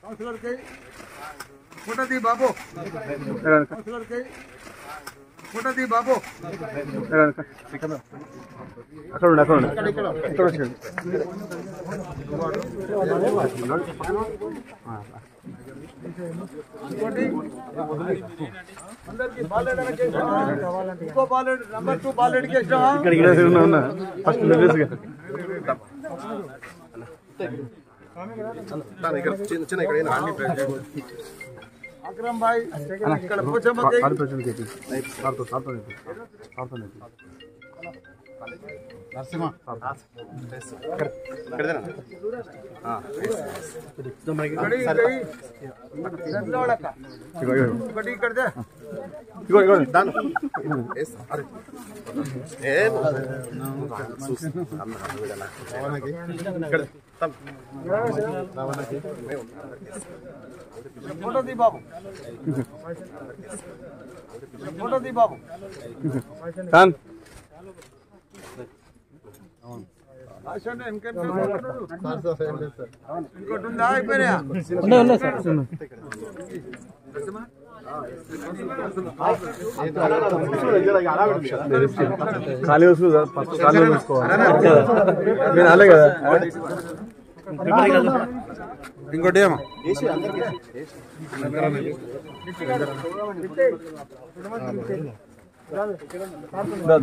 councillor కై photo తీ బాబు councillor కై ఫోటో తీ బాబు అక్కడ ఉండి అక్కడ ఉండి ఇక్కడ వచ్చి ఇంకోటి అందరికి బాలెడ్ ఇంకో బాలెడ్ నంబర్ టూ బాలెడ్ కి ఇష్టమా ఇక్కడ ఇక్కడ ఉన్నా ఉన్నా ఫస్ట్ నువ్వేసుగా అక్రమ్ భాయ్ ఇక్కడ పోచమ్మ కై ఆరు ప్రశ్నలు చెప్పి సార్తో సార్తో చెప్పి సార్తో చెప్పి కడి కై దండోడక ఇగో ఇగో ఒకటి ఇక్కడ దే ఇగో ఇగో ఫోటో తీ బాబు ఫోటో తీ బాబు కాన్ ఆశనే ఇంకెంత ఇంకోటి ఉందా అయిపోయినా ఖాళీ వస్తుంది కదా ఫస్ట్ ఖాళీ చూసుకోవాలి నేను అలే కదా ఇంకోటి ఏమో దాదా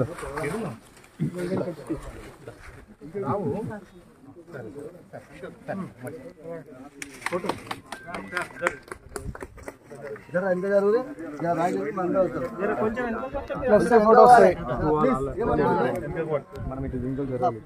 మనం ఇటు జింకలు జరగాలి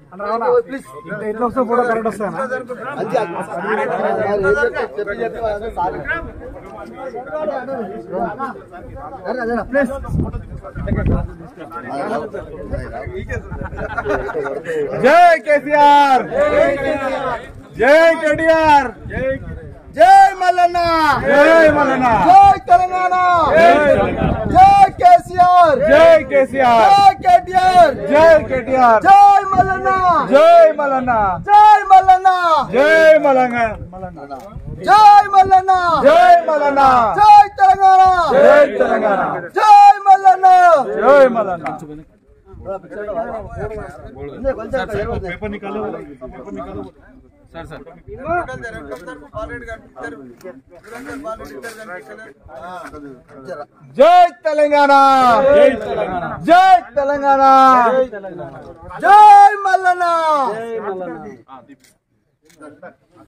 జై కేసీఆర్ జై కేటీఆర్ జై మల్లన్న జై మల్లన్న జై తెలంగాణ జై కేసీఆర్ జై కేసీఆర్ జై కేటీఆర్ జై కేటీఆర్ జై మల్లన్న జై మల్లన్న జై మల్లన్న జై మలంగ జై మల్లన్న జై మల్లన్న జై తెలంగాణ జై తెలంగాణ జై మల్లన్న జై మల్లన్న జై తెలంగాణ జై తెలంగాణ జై తెలంగాణ జై మల్లన్న